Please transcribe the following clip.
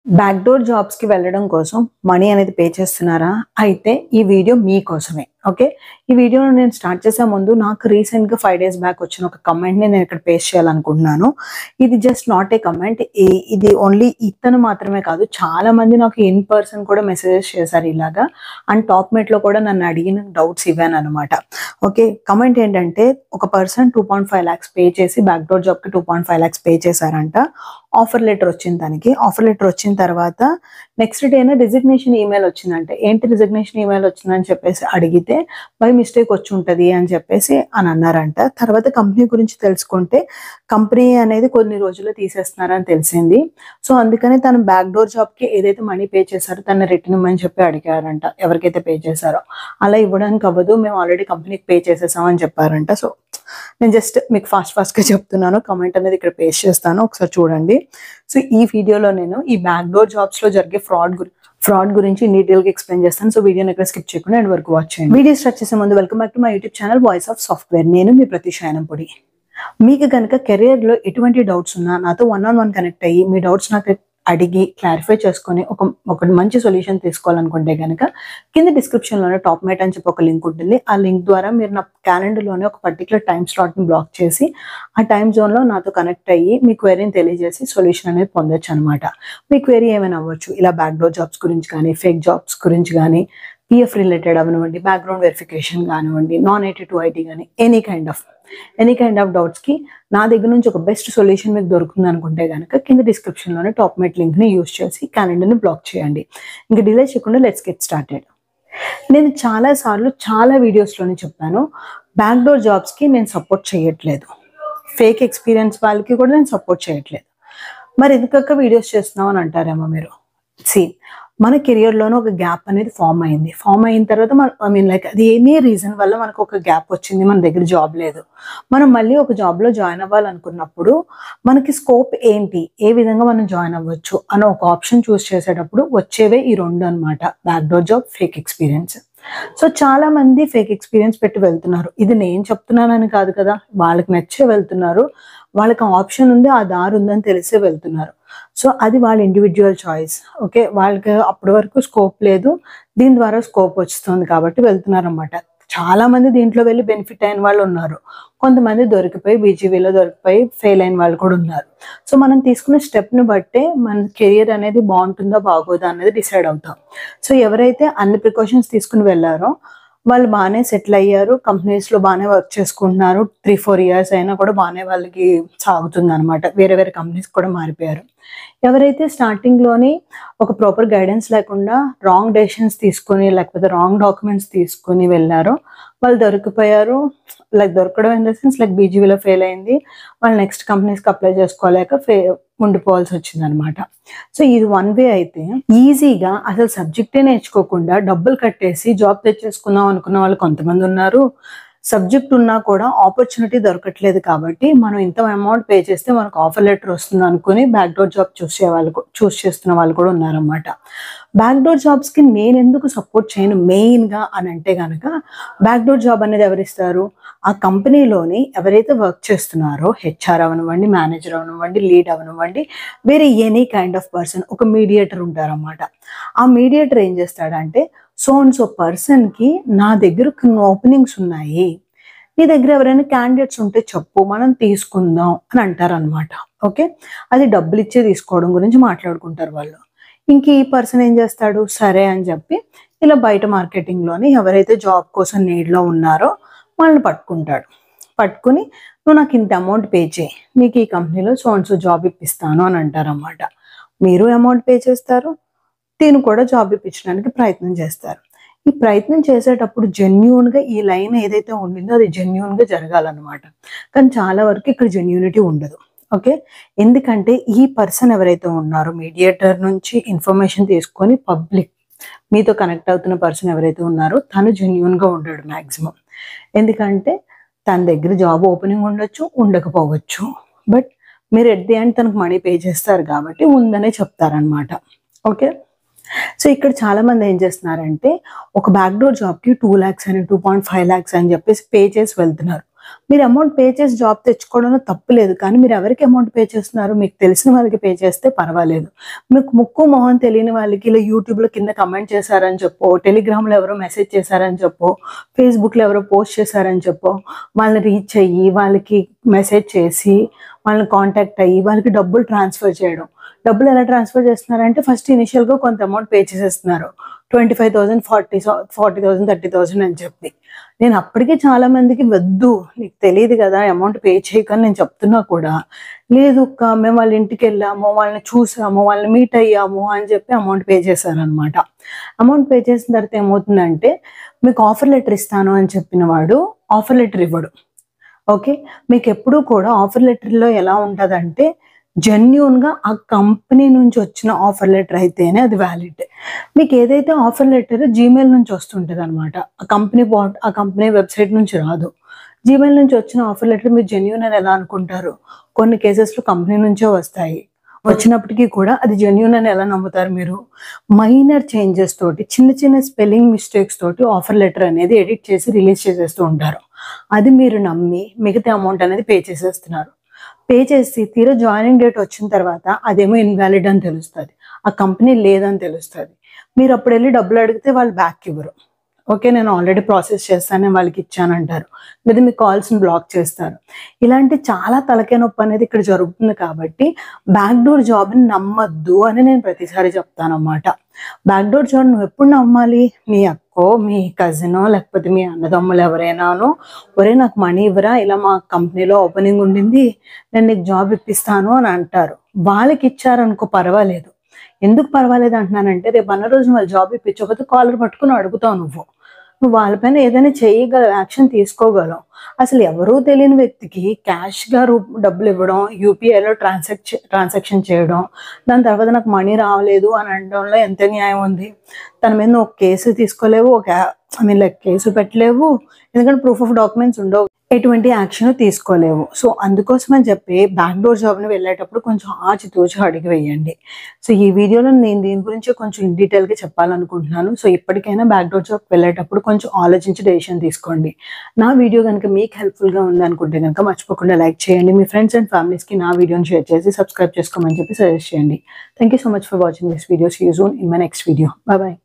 backdoor jobs కి వెళ్ళడం కోసం మనీ అనేది పే చేస్తున్నారా అయితే ఈ వీడియో మీకోసమే ఓకే ఈ వీడియోను నేను స్టార్ట్ చేసే ముందు నాకు రీసెంట్ గా ఫైవ్ డేస్ బ్యాక్ వచ్చిన ఒక కమెంట్ ని నేను ఇక్కడ పేస్ట్ చేయాలనుకుంటున్నాను ఇది జస్ట్ నాట్ ఏ కమెంట్ ఇది ఓన్లీ ఇతను మాత్రమే కాదు చాలా మంది నాకు ఇన్ పర్సన్ కూడా మెసేజెస్ చేశారు ఇలాగా అండ్ టాప్ మేట్ లో కూడా నన్ను అడిగిన డౌట్స్ ఇవ్వాను అనమాట ఓకే కమెంట్ ఏంటంటే ఒక person two point five lakhs pay చేసి బ్యాక్డోర్ జాబ్ కి two point five lakhs pay చేశారంట ఆఫర్ లెటర్ వచ్చింది దానికి ఆఫర్ లెటర్ వచ్చిన తర్వాత నెక్స్ట్ డేనే రిజిగ్నేషన్ ఈమెయిల్ వచ్చిందంటే ఏంటి రిజిగ్నేషన్ ఈమెయిల్ వచ్చిందని చెప్పేసి అడిగితే బై మిస్టేక్ వచ్చి ఉంటది అని చెప్పేసి అని అన్నారంట తర్వాత కంపెనీ గురించి తెలుసుకుంటే కంపెనీ అనేది కొన్ని రోజుల్లో తీసేస్తున్నారని తెలిసింది సో అందుకని తను బ్యాక్ డోర్ జాబ్ కి ఏదైతే మనీ పే చేశారో తను రిటర్న్ ఇవ్వమని చెప్పి అడిగారంట ఎవరికైతే పే చేశారో అలా ఇవ్వడానికి అవ్వదు మేము ఆల్రెడీ కంపెనీకి పే చేసేసామని చెప్పారంట సో నేను జస్ట్ మీకు ఫాస్ట్ ఫాస్ట్ గా చెప్తున్నాను కమెంట్ అనేది ఇక్కడ పేస్ట్ చేస్తాను ఒకసారి చూడండి సో ఈ వీడియోలో నేను ఈ బ్యాక్ డోర్ జాబ్స్ లో జరిగే ఫ్రాడ్ గురించి ఫ్రాడ్ గురించి డీటెయిల్ గా ఎక్స్ప్లెయిన్ చేస్తాను సో వీడియోని ఎక్కడ స్కిప్ చేయకుండా ఎండ్ వరకు వాచ్ చేయండి వీడియో స్టార్ట్ చేసే ముందు welcome back to my YouTube channel voice of software నేను మీ ప్రతి పొడి మీకు కనుక కెరియర్ లో ఎటువంటి డౌట్స్ ఉన్నా నాతో వన్ ఆన్ వన్ కనెక్ట్ అయ్యి మీ డౌట్స్ నాకు అడిగి క్లారిఫై చేసుకొని ఒక ఒక మంచి సొల్యూషన్ తీసుకోవాలనుకుంటే కనుక కింద description లోనే టాప్ మేట్ అని చెప్పి ఒక లింక్ ఉంటుంది ఆ లింక్ ద్వారా మీరు నా calendar లోనే ఒక పర్టికులర్ టైం ని బ్లాక్ చేసి ఆ టైం లో నాతో కనెక్ట్ అయ్యి మీ క్వెరీని తెలియజేసి సొల్యూషన్ అనేది పొందొచ్చు అనమాట మీ క్వెరీ ఏమైనా అవ్వచ్చు ఇలా బ్యాక్ డోర్ జాబ్స్ గురించి కానీ ఫేక్ జాబ్స్ గురించి కానీ పిఎఫ్ రిలేటెడ్ అవనివ్వండి బ్యాక్గ్రౌండ్ వెరిఫికేషన్ కానివ్వండి నాన్ ఎయిటీ టు ఐటీ కానీ any kind of any kind of డౌట్స్కి నా దగ్గర నుంచి ఒక బెస్ట్ సొల్యూషన్ మీకు దొరుకుతుంది అనుకుంటే కనుక కింద డిస్క్రిప్షన్లోనే టాప్ మేట్ లింక్ని యూస్ చేసి క్యాలెండర్ని బ్లాక్ చేయండి ఇంకా డిలే చేయకుండా లెట్స్ గెట్ స్టార్టెడ్ నేను చాలా సార్లు చాలా వీడియోస్లోనే చెప్పాను బ్యాక్డోర్ జాబ్స్కి నేను సపోర్ట్ చేయట్లేదు ఫేక్ ఎక్స్పీరియన్స్ వాళ్ళకి కూడా నేను సపోర్ట్ చేయట్లేదు మరి ఎందుకక్క వీడియోస్ చేస్తున్నావు అని అంటారేమో మీరు సి మన కెరియర్లోనే ఒక గ్యాప్ అనేది ఫామ్ అయింది ఫామ్ అయిన తర్వాత మన ఐ మీన్ లైక్ అది ఎనీ రీజన్ వల్ల మనకు ఒక గ్యాప్ వచ్చింది మన దగ్గర జాబ్ లేదు మనం మళ్ళీ ఒక జాబ్లో జాయిన్ అవ్వాలనుకున్నప్పుడు మనకి స్కోప్ ఏంటి ఏ విధంగా మనం జాయిన్ అవ్వచ్చు అన్న ఒక ఆప్షన్ చూస్ చేసేటప్పుడు వచ్చేవే ఈ రెండు అనమాట backdoor job fake experience so చాలా మంది ఫేక్ ఎక్స్పీరియన్స్ పెట్టి వెళ్తున్నారు ఇది నేను చెప్తున్నానని కాదు కదా వాళ్ళకి నచ్చే వెళ్తున్నారు వాళ్ళకి ఆప్షన్ ఉంది ఆ దారి ఉందని తెలిసే వెళ్తున్నారు సో అది వాళ్ళ ఇండివిజువల్ చాయిస్ ఓకే వాళ్ళకి అప్పటి వరకు స్కోప్ లేదు దీని ద్వారా స్కోప్ వస్తుంది కాబట్టి వెళ్తున్నారు అనమాట చాలా మంది దీంట్లో వెళ్ళి బెనిఫిట్ అయిన వాళ్ళు ఉన్నారు కొంతమంది దొరికిపోయి బీజీవీలో దొరికిపోయి ఫెయిల్ అయిన వాళ్ళు కూడా ఉన్నారు సో మనం తీసుకునే స్టెప్ని బట్టే మన కెరియర్ అనేది బాగుంటుందా బాగోదా అనేది డిసైడ్ అవుతాం సో ఎవరైతే అన్ని ప్రికాషన్స్ తీసుకుని వెళ్ళారో వాళ్ళు బాగానే సెటిల్ అయ్యారు కంపెనీస్లో బాగానే వర్క్ చేసుకుంటున్నారు త్రీ ఫోర్ ఇయర్స్ అయినా కూడా బాగానే వాళ్ళకి సాగుతుంది అనమాట వేరే వేరే కంపెనీస్ కూడా మారిపోయారు ఎవరైతే స్టార్టింగ్లోని ఒక ప్రాపర్ గైడెన్స్ లేకుండా రాంగ్ డెసిషన్స్ తీసుకొని లేకపోతే రాంగ్ డాక్యుమెంట్స్ తీసుకొని వెళ్ళారో వాళ్ళు దొరికిపోయారు లైక్ దొరకడం ఇన్ ద సెన్స్ లైక్ బీజీవీలో ఫెయిల్ అయింది వాళ్ళు నెక్స్ట్ కంపెనీస్కి అప్లై చేసుకోలేక ఫే ఉండిపోవాల్సి వచ్చింది అనమాట సో ఇది వన్ వే అయితే ఈజీగా అసలు సబ్జెక్టే నేర్చుకోకుండా డబ్బులు కట్టేసి జాబ్ తెచ్చేసుకుందాం అనుకున్న వాళ్ళు కొంతమంది ఉన్నారు సబ్జెక్ట్ ఉన్నా కూడా ఆపర్చునిటీ దొరకట్లేదు కాబట్టి మనం ఇంత అమౌంట్ పే చేస్తే మనకు ఆఫర్ లెటర్ వస్తుంది అనుకుని బ్యాక్డోర్ జాబ్ చూస్ వాళ్ళు చూస్ చేస్తున్న వాళ్ళు కూడా ఉన్నారన్నమాట బ్యాక్డోర్ జాబ్స్కి నేను ఎందుకు సపోర్ట్ చేయను మెయిన్గా అని అంటే కనుక బ్యాక్డోర్ జాబ్ అనేది ఎవరిస్తారు ఆ కంపెనీలోని ఎవరైతే వర్క్ చేస్తున్నారో హెచ్ఆర్ అవనివ్వండి మేనేజర్ అవనివ్వండి లీడ్ అవనివ్వండి వేరే ఎనీ కైండ్ ఆఫ్ పర్సన్ ఒక మీడియేటర్ ఉంటారన్నమాట ఆ మీడియేటర్ ఏం చేస్తాడంటే సో అండ్ సో పర్సన్కి నా దగ్గర కొన్ని ఓపెనింగ్స్ ఉన్నాయి నీ దగ్గర ఎవరైనా క్యాండిడేట్స్ ఉంటే చెప్పు మనం తీసుకుందాం అని అంటారనమాట ఓకే అది డబ్బులు ఇచ్చే తీసుకోవడం గురించి మాట్లాడుకుంటారు వాళ్ళు ఇంక ఈ పర్సన్ ఏం చేస్తాడు సరే అని చెప్పి ఇలా బయట మార్కెటింగ్లోని ఎవరైతే జాబ్ కోసం నీడ్లో ఉన్నారో వాళ్ళని పట్టుకుంటాడు పట్టుకుని నువ్వు నాకు ఇంత అమౌంట్ పే చేయి నీకు ఈ కంపెనీలో సో అండ్ సో జాబ్ ఇప్పిస్తాను అని అంటారన్నమాట మీరు అమౌంట్ పే చేస్తారు దీన్ని కూడా జాబ్ ఇప్పించడానికి ప్రయత్నం చేస్తారు ఈ ప్రయత్నం చేసేటప్పుడు జెన్యున్గా ఈ లైన్ ఏదైతే ఉండిందో అది జెన్యున్గా జరగాలన్నమాట కానీ చాలా వరకు ఇక్కడ జెన్యూనిటీ ఉండదు ఓకే ఎందుకంటే ఈ పర్సన్ ఎవరైతే ఉన్నారో మీడియేటర్ నుంచి ఇన్ఫర్మేషన్ తీసుకొని పబ్లిక్ మీతో కనెక్ట్ అవుతున్న పర్సన్ ఎవరైతే ఉన్నారో తను జెన్యున్గా ఉండడు మ్యాక్సిమం ఎందుకంటే తన దగ్గర జాబ్ ఓపెనింగ్ ఉండొచ్చు ఉండకపోవచ్చు బట్ మీరు ఎట్ ది ఎండ్ తనకు మనీ పే చేస్తారు కాబట్టి ఉందనే చెప్తారనమాట ఓకే సో ఇక్కడ చాలా మంది ఏం చేస్తున్నారంటే ఒక బ్యాక్డోర్ జాబ్కి టూ ల్యాక్స్ అని టూ పాయింట్ ఫైవ్ ల్యాక్స్ అని చెప్పేసి పే చేసి వెళ్తున్నారు మీరు అమౌంట్ పే చేసి జాబ్ తెచ్చుకోవడంలో తప్పు లేదు కానీ మీరు ఎవరికి అమౌంట్ పే చేస్తున్నారు మీకు తెలిసిన వాళ్ళకి పే చేస్తే పర్వాలేదు మీకు ముక్కు మొహం తెలియని వాళ్ళకి ఇలా యూట్యూబ్లో కింద కమెంట్ చేశారని చెప్పో టెలిగ్రామ్లో ఎవరో మెసేజ్ చేశారని చెప్పో ఫేస్బుక్లో ఎవరో పోస్ట్ చేశారని చెప్పో వాళ్ళని రీచ్ అయ్యి వాళ్ళకి మెసేజ్ చేసి వాళ్ళని కాంటాక్ట్ అయ్యి వాళ్ళకి డబ్బులు ట్రాన్స్ఫర్ చేయడం డబ్బులు ఎలా ట్రాన్స్ఫర్ చేస్తున్నారంటే ఫస్ట్ ఇనిషియల్గా కొంత అమౌంట్ పే చేసేస్తున్నారు twenty five thousand forty forty thousand thirty thousand అని చెప్పి నేను అప్పటికే చాలా మందికి వద్దు నీకు తెలియదు కదా అమౌంట్ పే చేయకని నేను చెప్తున్నా కూడా లేదు అక్క మేము వాళ్ళ ఇంటికి వెళ్ళాము వాళ్ళని చూసాము వాళ్ళని మీట్ అయ్యాము అని చెప్పి అమౌంట్ పే చేశారనమాట అమౌంట్ పే చేసిన తర్వాత ఏమవుతుందంటే మీకు ఆఫర్ లెటర్ ఇస్తాను అని చెప్పిన వాడు ఆఫర్ లెటర్ ఇవ్వడు ఓకే మీకు ఎప్పుడూ కూడా ఆఫర్ లెటర్లో ఎలా ఉంటుందంటే జెన్యున్గా ఆ కంపెనీ నుంచి వచ్చిన ఆఫర్ లెటర్ అయితేనే అది వ్యాలిడ్ మీకు ఏదైతే ఆఫర్ లెటర్ జీమెయిల్ నుంచి వస్తుంటుంది అనమాట ఆ కంపెనీ బాట్ ఆ కంపెనీ వెబ్సైట్ నుంచి రాదు జీమెయిల్ నుంచి వచ్చిన ఆఫర్ లెటర్ మీరు జెన్యున్ అని ఎలా అనుకుంటారు కొన్ని కేసెస్లో కంపెనీ నుంచే వస్తాయి వచ్చినప్పటికీ కూడా అది జెన్యున్ అని ఎలా నమ్ముతారు మీరు మైనర్ చేంజెస్ తోటి చిన్న చిన్న స్పెల్లింగ్ మిస్టేక్స్ తోటి ఆఫర్ లెటర్ అనేది ఎడిట్ చేసి రిలీజ్ చేసేస్తూ ఉంటారు అది మీరు నమ్మి మిగతా అమౌంట్ అనేది పే చేసేస్తున్నారు పే చేసి తీరా జాయినింగ్ డేట్ వచ్చిన తర్వాత అదేమో ఇన్వాలిడ్ అని తెలుస్తుంది ఆ కంపెనీ లేదని తెలుస్తుంది మీరు అప్పుడు వెళ్ళి డబ్బులు అడిగితే వాళ్ళు బ్యాక్ ఇవ్వరు ఓకే నేను ఆల్రెడీ ప్రాసెస్ చేస్తాను వాళ్ళకి ఇచ్చానంటారు లేదా మీ కాల్స్ని బ్లాక్ చేస్తారు ఇలాంటి చాలా తలకే నొప్పి అనేది ఇక్కడ జరుగుతుంది కాబట్టి బ్యాక్ డోర్ జాబ్ని నమ్మద్దు అని నేను ప్రతిసారి చెప్తాను అన్నమాట బ్యాక్ డోర్ జాబ్ నువ్వు ఎప్పుడు నమ్మాలి మీ అక్కో మీ కజినో లేకపోతే మీ అన్నదమ్ములు ఎవరైనానో ఒరే నాకు మనీ ఇవ్వరా ఇలా మా కంపెనీలో ఓపెనింగ్ ఉండింది నేను నీకు జాబ్ ఇప్పిస్తాను అని అంటారు వాళ్ళకి ఇచ్చారనుకో పర్వాలేదు ఎందుకు పర్వాలేదు అంటున్నానంటే రేపు అన్న రోజు వాళ్ళు జాబ్ ఇప్పించకపోతే కాలర్ పట్టుకుని అడుగుతావు నువ్వు నువ్వు వాళ్ళపైన ఏదైనా చేయగలవు యాక్షన్ తీసుకోగలవు అసలు ఎవరూ తెలియని వ్యక్తికి క్యాష్గా రూ డబ్బులు ఇవ్వడం యూపీఐలో ట్రాన్సాక్చ ట్రాన్సాక్షన్ చేయడం దాని తర్వాత నాకు మనీ రావలేదు అని అనడంలో ఎంత న్యాయం ఉంది తన మీద నువ్వు ఒక కేసు తీసుకోలేవు ఒక ఐ మీన్ లైక్ కేసు పెట్టలేవు ఎందుకంటే ప్రూఫ్ ఆఫ్ డాక్యుమెంట్స్ ఉండవు ఎటువంటి యాక్షన్ తీసుకోలేవు సో అందుకోసం అని చెప్పి బ్యాక్ డోర్ జాబ్ని వెళ్ళేటప్పుడు కొంచెం ఆచితూచి అడిగి వేయండి సో ఈ వీడియోలో నేను దీని గురించి కొంచెం డీటెయిల్గా చెప్పాలనుకుంటున్నాను సో ఇప్పటికైనా బ్యాక్ డోర్ జాబ్ వెళ్ళేటప్పుడు కొంచెం ఆలోచించి డెసిషన్ తీసుకోండి నా వీడియో కనుక మీకు హెల్ప్ఫుల్గా ఉంది అనుకుంటే కనుక మర్చిపోకుండా లైక్ చేయండి మీ ఫ్రెండ్స్ అండ్ ఫ్యామిలీస్కి నా వీడియోని షేర్ చేసి సబ్స్క్రైబ్ చేసుకోమని చెప్పి సజెస్ట్ చేయండి thank you so much for watching this video see జూన్ in my next video bye bye